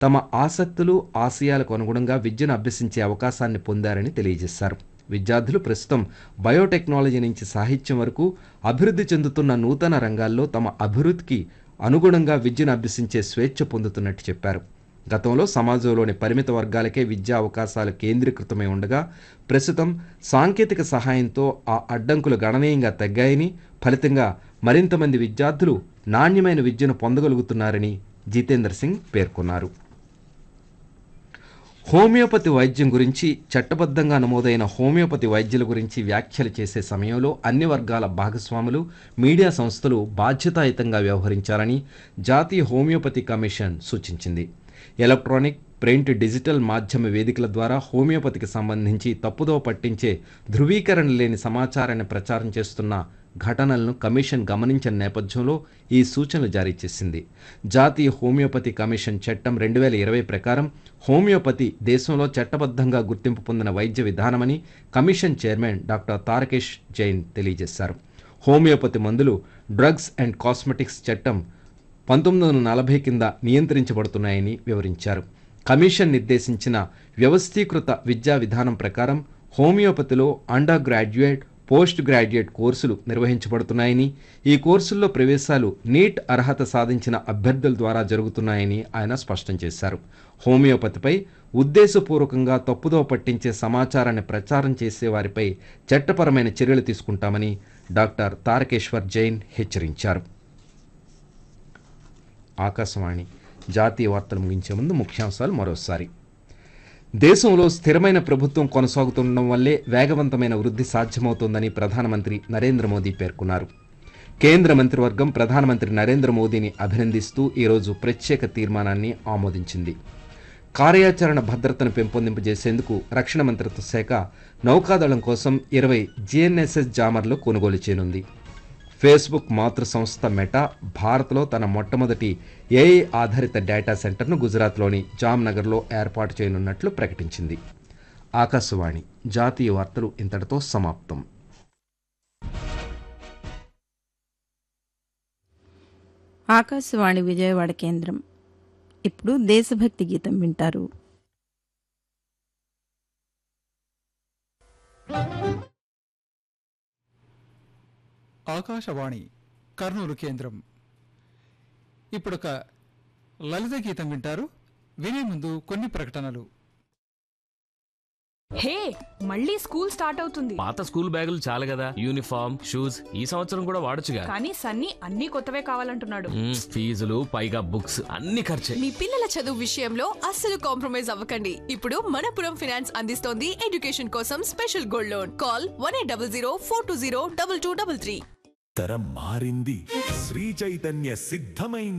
తమ ఆసక్తులు ఆశయాలకు అనుగుణంగా విద్యను అభ్యసించే అవకాశాన్ని పొందారని తెలియజేశారు విద్యార్థులు ప్రస్తుతం బయోటెక్నాలజీ నుంచి సాహిత్యం వరకు అభివృద్ధి చెందుతున్న నూతన రంగాల్లో తమ అభివృద్ధికి అనుగుణంగా విద్యను అభ్యసించే స్వేచ్ఛ పొందుతున్నట్టు చెప్పారు గతంలో సమాజంలోని పరిమిత వర్గాలకే విద్యా అవకాశాలు కేంద్రీకృతమై ఉండగా ప్రస్తుతం సాంకేతిక సహాయంతో ఆ అడ్డంకులు గణనీయంగా తగ్గాయని ఫలితంగా మరింత మంది విద్యార్థులు నాణ్యమైన విద్యను పొందగలుగుతున్నారని జితేంద్ర సింగ్ పేర్కొన్నారు హోమియోపతి వైద్యం గురించి చట్టబద్ధంగా నమోదైన హోమియోపతి వైద్యుల గురించి వ్యాఖ్యలు చేసే సమయంలో అన్ని వర్గాల భాగస్వాములు మీడియా సంస్థలు బాధ్యతాయుతంగా వ్యవహరించాలని జాతీయ హోమియోపతి కమిషన్ సూచించింది ఎలక్ట్రానిక్ ప్రింట్ డిజిటల్ మాధ్యమ వేదికల ద్వారా హోమియోపతికి సంబంధించి తప్పుదోవ పట్టించే ధృవీకరణ లేని సమాచారాన్ని ప్రచారం చేస్తున్న ఘటనలను కమిషన్ గమనించిన నేపథ్యంలో ఈ సూచనలు జారీ చేసింది జాతీయ హోమియోపతి కమిషన్ చట్టం రెండు వేల ఇరవై ప్రకారం హోమియోపతి దేశంలో చట్టబద్ధంగా గుర్తింపు పొందిన వైద్య విధానమని commission chairman doctor Tarakesh Jain తెలియజేశారు హోమియోపతి మందులు డ్రగ్స్ అండ్ కాస్మెటిక్స్ చట్టం పంతొమ్మిది వందల నలభై కింద నియంత్రించబడుతున్నాయని వివరించారు కమిషన్ నిర్దేశించిన వ్యవస్థీకృత విద్యా విధానం ప్రకారం హోమియోపతిలో అండర్ గ్రాడ్యుయేట్ పోస్ట్ గ్రాడ్యుయేట్ కోర్సులు నిర్వహించబడుతున్నాయని ఈ కోర్సుల్లో ప్రవేశాలు నీట్ అర్హత సాధించిన అభ్యర్థుల ద్వారా జరుగుతున్నాయని ఆయన స్పష్టం చేశారు హోమియోపతిపై ఉద్దేశపూర్వకంగా తప్పుదోవ పట్టించే సమాచారాన్ని ప్రచారం చేసే వారిపై చట్టపరమైన చర్యలు తీసుకుంటామని డాక్టర్ తారకేశ్వర్ జైన్ హెచ్చరించారు ఆకాశవాణి జాతీయ వార్తలు ముగించే ముందు ముఖ్యాంశాలు మరోసారి దేశంలో స్థిరమైన ప్రభుత్వం కొనసాగుతుండడం వల్లే వేగవంతమైన వృద్ధి సాధ్యమవుతోందని ప్రధానమంత్రి నరేంద్ర మోదీ పేర్కొన్నారు కేంద్ర మంత్రివర్గం ప్రధానమంత్రి నరేంద్ర మోదీని అభినందిస్తూ ఈరోజు ప్రత్యేక తీర్మానాన్ని ఆమోదించింది కార్యాచరణ భద్రతను పెంపొందింపజేసేందుకు రక్షణ మంత్రిత్వ శాఖ నౌకాదళం కోసం ఇరవై జిఎన్ఎస్ఎస్ జామర్లు కొనుగోలు చేయనుంది ఫేస్బుక్ మాతృ సంస్థ మెటా భారత్లో తన మొట్టమొదటి ఏఐ ఆధారిత డేటా సెంటర్ను గుజరాత్లోని జామ్నగర్లో ఏర్పాటు చేయనున్నట్లు ప్రకటించింది ఆకాశవాణి జాతీయ వార్తలు ఇంతటితో సమాప్తం ఆకాశవాణి విజయవాడ కేంద్రం ఇప్పుడు దేశభక్తి గీతం వింటారు ఆకాశవాణి కర్నూలు కేంద్రం ఇప్పుడొక లలిత గీతం వింటారు వినే ముందు కొన్ని ప్రకటనలు హే మళ్ళీ స్కూల్ స్టార్ట్ అవుతుంది పాత స్కూల్ బ్యాగులు చాలు కదా యూనిఫామ్ షూస్ ఈ సంవత్సరం కూడా వాడొచ్చుగా కానీ సన్నీ అన్ని కొత్తవే కావాలంటున్నాడు మ్మ్, ఫీజులు పైగా బుక్స్ అన్ని ఖర్చే మీ పిల్లల చదువు విషయంలో అస్సలు కాంప్రమైజ్ అవ్వకండి ఇప్పుడు మనపురం ఫైనాన్స్ అందిస్తోంది ఎడ్యుకేషన్ కోసం special gold loan call one eight double zero four two zero double two double three తరం మారింది శ్రీ చైతన్య సిద్ధమైంది